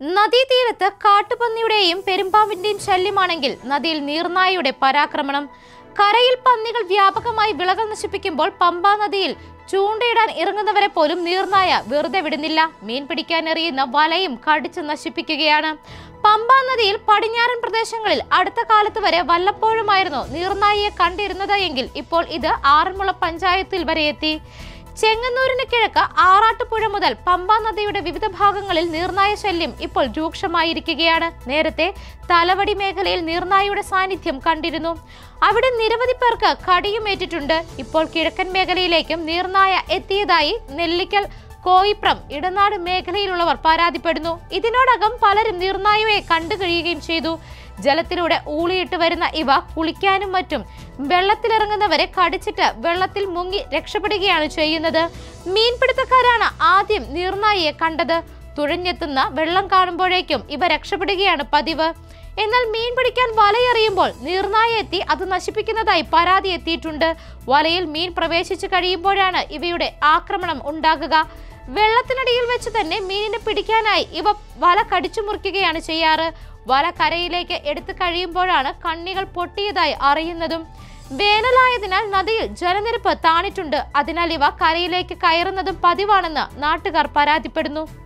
നദീതീരത്ത് കാട്ടുപന്നിയുടെയും പെരുമ്പാമ്പിന്റെയും ശല്യമാണെങ്കിൽ നദിയിൽ നീർനായയുടെ പരാക്രമണം കരയിൽ പന്നികൾ വ്യാപകമായി വിളകൾ നശിപ്പിക്കുമ്പോൾ പമ്പാ നദിയിൽ ചൂണ്ടയിടാൻ ഇറങ്ങുന്നവരെ പോലും നീർനായ വെറുതെ വിടുന്നില്ല മീൻ പിടിക്കാൻ എറിയുന്ന വലയും കടിച്ചു നശിപ്പിക്കുകയാണ് പമ്പാ നദിയിൽ പടിഞ്ഞാറൻ പ്രദേശങ്ങളിൽ അടുത്ത കാലത്ത് വരെ വല്ലപ്പോഴുമായിരുന്നു നീർനായയെ കണ്ടിരുന്നത് എങ്കിൽ ഇപ്പോൾ ഇത് ആറന്മുള പഞ്ചായത്തിൽ വരെ എത്തി ചെങ്ങന്നൂരിന് കിഴക്ക് ആറാട്ടുപുഴ മുതൽ പമ്പാ നദിയുടെ വിവിധ ഭാഗങ്ങളിൽ നീർനായ ശല്യം ഇപ്പോൾ രൂക്ഷമായിരിക്കുകയാണ് നേരത്തെ തലവടി മേഖലയിൽ നീർനായയുടെ സാന്നിധ്യം കണ്ടിരുന്നു അവിടെ നിരവധി പേർക്ക് കടിയുമേറ്റിട്ടുണ്ട് ഇപ്പോൾ കിഴക്കൻ മേഖലയിലേക്കും നീർനായ എത്തിയതായി നെല്ലിക്കൽ കോയിപ്രം ഇടനാട് മേഖലയിലുള്ളവർ പരാതിപ്പെടുന്നു ഇതിനോടകം പലരും നീർനായയെ കണ്ടു കഴിയുകയും ചെയ്തു ജലത്തിലൂടെ ഊളിയിട്ട് വരുന്ന ഇവ കുളിക്കാനും മറ്റും വെള്ളത്തിലിറങ്ങുന്നവരെ കടിച്ചിട്ട് വെള്ളത്തിൽ മുങ്ങി രക്ഷപ്പെടുകയാണ് ചെയ്യുന്നത് മീൻപിടുത്തക്കാരാണ് ആദ്യം നീർനായയെ കണ്ടത് തുഴഞ്ഞെത്തുന്ന വെള്ളം കാണുമ്പോഴേക്കും ഇവ രക്ഷപ്പെടുകയാണ് പതിവ് എന്നാൽ മീൻ പിടിക്കാൻ വലയെറിയുമ്പോൾ നീർനായ എത്തി അത് നശിപ്പിക്കുന്നതായി പരാതി എത്തിയിട്ടുണ്ട് വലയിൽ മീൻ പ്രവേശിച്ചു കഴിയുമ്പോഴാണ് ഇവയുടെ ആക്രമണം ഉണ്ടാകുക വെള്ളത്തിനടിയിൽ വെച്ച് തന്നെ മീനിനെ പിടിക്കാനായി ഇവ വല കടിച്ചു മുറിക്കുകയാണ് ചെയ്യാറ് വല കരയിലേക്ക് എടുത്തു കഴിയുമ്പോഴാണ് കണ്ണികൾ പൊട്ടിയതായി അറിയുന്നതും വേനലായതിനാൽ നദിയിൽ ജലനിരപ്പ് താണിട്ടുണ്ട് അതിനാൽ ഇവ കരയിലേക്ക് കയറുന്നതും പതിവാണെന്ന് നാട്ടുകാർ പരാതിപ്പെടുന്നു